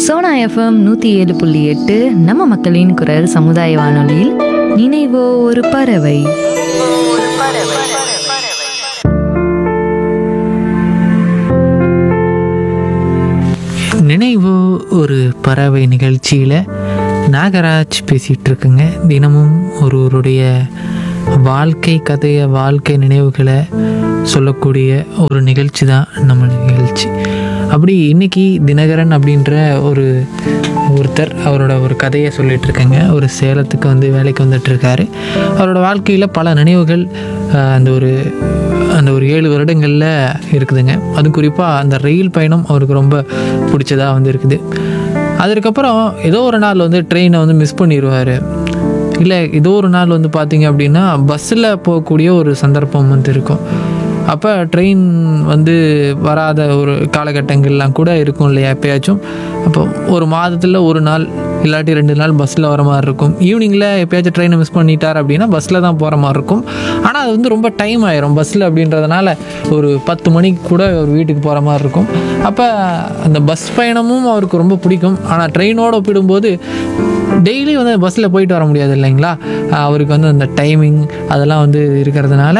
Sona FM நூற்றி ஏழு புள்ளி எட்டு நம்ம மக்களின் குரல் சமுதாய வானொலியில் நினைவோ ஒரு பறவை நினைவு ஒரு பறவை நிகழ்ச்சியில் நாகராஜ் பேசிகிட்டு இருக்குங்க தினமும் ஒருவருடைய வாழ்க்கை கதையை வாழ்க்கை நினைவுகளை சொல்லக்கூடிய ஒரு நிகழ்ச்சி தான் நம்ம நிகழ்ச்சி அப்படி இன்னைக்கு தினகரன் அப்படின்ற ஒரு ஒருத்தர் அவரோட ஒரு கதையை சொல்லிட்டு இருக்கேங்க ஒரு சேலத்துக்கு வந்து வேலைக்கு வந்துட்டு இருக்காரு அவரோட வாழ்க்கையில் பல நினைவுகள் ஆஹ், அந்த ஒரு அந்த ஒரு ஏழு வருடங்களில் இருக்குதுங்க அது குறிப்பாக அந்த ரயில் பயணம் அவருக்கு ரொம்ப பிடிச்சதா வந்து இருக்குது அதுக்கப்புறம் ஏதோ ஒரு நாள் வந்து ட்ரெயினை வந்து மிஸ் பண்ணிடுவார் இல்லை ஏதோ ஒரு நாள் வந்து பார்த்தீங்க அப்படின்னா பஸ்ஸில் போகக்கூடிய ஒரு சந்தர்ப்பம் வந்து இருக்கும் அப்போ ட்ரெயின் வந்து வராத ஒரு காலகட்டங்கள்லாம் கூட இருக்கும் இல்லையா எப்பயாச்சும் அப்போ ஒரு மாதத்தில் ஒரு நாள் இல்லாட்டி ரெண்டு நாள் பஸ்ஸில் வர மாதிரி இருக்கும் ஈவினிங்கில் எப்பயாச்சும் ட்ரெயினை மிஸ் பண்ணிட்டார் அப்படின்னா பஸ்ஸில் தான் போகிற மாதிரி இருக்கும் ஆனால் அது வந்து ரொம்ப டைம் ஆயிரும் பஸ்ஸில் அப்படின்றதுனால ஒரு பத்து மணிக்கு கூட ஒரு வீட்டுக்கு போகிற மாதிரி இருக்கும் அப்போ அந்த பஸ் பயணமும் அவருக்கு ரொம்ப பிடிக்கும் ஆனால் ட்ரெயினோடு ஒப்பிடும்போது டெய்லி வந்து பஸ்ஸில் போயிட்டு வர முடியாது இல்லைங்களா அவருக்கு வந்து அந்த டைமிங் அதெல்லாம் வந்து இருக்கிறதுனால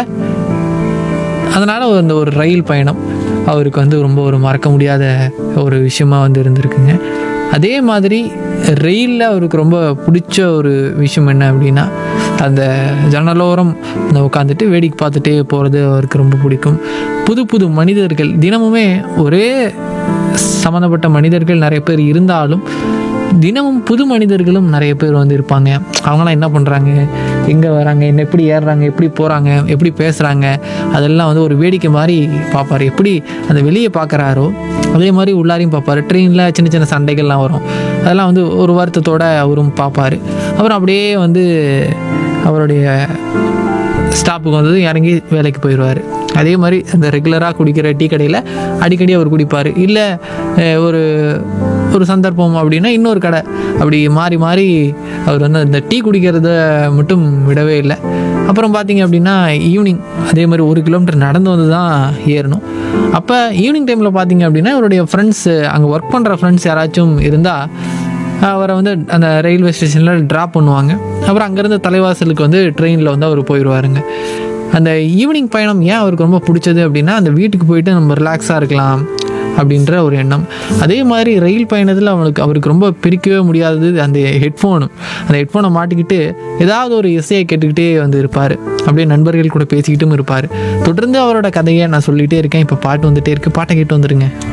அதனால் அந்த ஒரு ரயில் பயணம் அவருக்கு வந்து ரொம்ப ஒரு மறக்க முடியாத ஒரு விஷயமா வந்து இருந்திருக்குங்க அதே மாதிரி ரயிலில் அவருக்கு ரொம்ப பிடிச்ச ஒரு விஷயம் என்ன அப்படின்னா அந்த ஜன்னலோரம் அந்த உட்காந்துட்டு வேடிக்கை பார்த்துட்டே போகிறது அவருக்கு ரொம்ப பிடிக்கும் புது புது மனிதர்கள் தினமுமே ஒரே சம்மந்தப்பட்ட மனிதர்கள் நிறைய பேர் இருந்தாலும் தினமும் புது மனிதர்களும் நிறைய பேர் வந்து இருப்பாங்க அவங்களாம் என்ன பண்ணுறாங்க எங்கே வராங்க என்ன எப்படி ஏறுறாங்க எப்படி போகிறாங்க எப்படி பேசுகிறாங்க அதெல்லாம் வந்து ஒரு வேடிக்கை மாதிரி பார்ப்பார் எப்படி அந்த வெளியே பார்க்குறாரோ அதே மாதிரி உள்ளாரையும் பார்ப்பார் ட்ரெயினில் சின்ன சின்ன சண்டைகள்லாம் வரும் அதெல்லாம் வந்து ஒரு வருத்தத்தோட அவரும் பார்ப்பார் அப்புறம் அப்படியே வந்து அவருடைய ஸ்டாப்புக்கு வந்தது இறங்கி வேலைக்கு போயிடுவார் அதே மாதிரி அந்த ரெகுலராக குடிக்கிற டீ கடையில் அடிக்கடி அவர் குடிப்பார் இல்லை ஒரு ஒரு சந்தர்ப்பம் அப்படின்னா இன்னொரு கடை அப்படி மாறி மாறி அவர் வந்து அந்த டீ குடிக்கிறத மட்டும் விடவே இல்லை அப்புறம் பார்த்தீங்க அப்படின்னா ஈவினிங் அதே மாதிரி ஒரு கிலோமீட்டர் நடந்து வந்து தான் ஏறணும் அப்போ ஈவினிங் டைமில் பார்த்தீங்க அப்படின்னா அவருடைய ஃப்ரெண்ட்ஸு அங்கே ஒர்க் பண்ணுற ஃப்ரெண்ட்ஸ் யாராச்சும் இருந்தால் அவரை வந்து அந்த ரயில்வே ஸ்டேஷனில் ட்ராப் பண்ணுவாங்க அப்புறம் அங்கேருந்து தலைவாசலுக்கு வந்து ட்ரெயினில் வந்து அவர் போயிடுவாருங்க அந்த ஈவினிங் பயணம் ஏன் அவருக்கு ரொம்ப பிடிச்சது அப்படின்னா அந்த வீட்டுக்கு போயிட்டு நம்ம ரிலாக்ஸாக இருக்கலாம் அப்படின்ற ஒரு எண்ணம் அதே மாதிரி ரயில் பயணத்தில் அவனுக்கு அவருக்கு ரொம்ப பிரிக்கவே முடியாதது அந்த ஹெட்ஃபோனு அந்த ஹெட்ஃபோனை மாட்டிக்கிட்டு ஏதாவது ஒரு இசையை கேட்டுக்கிட்டே வந்து இருப்பார் அப்படியே நண்பர்கள் கூட பேசிக்கிட்டும் இருப்பார் தொடர்ந்து அவரோட கதையை நான் சொல்லிகிட்டே இருக்கேன் இப்போ பாட்டு வந்துட்டே இருக்கு பாட்டை கேட்டு வந்துருங்க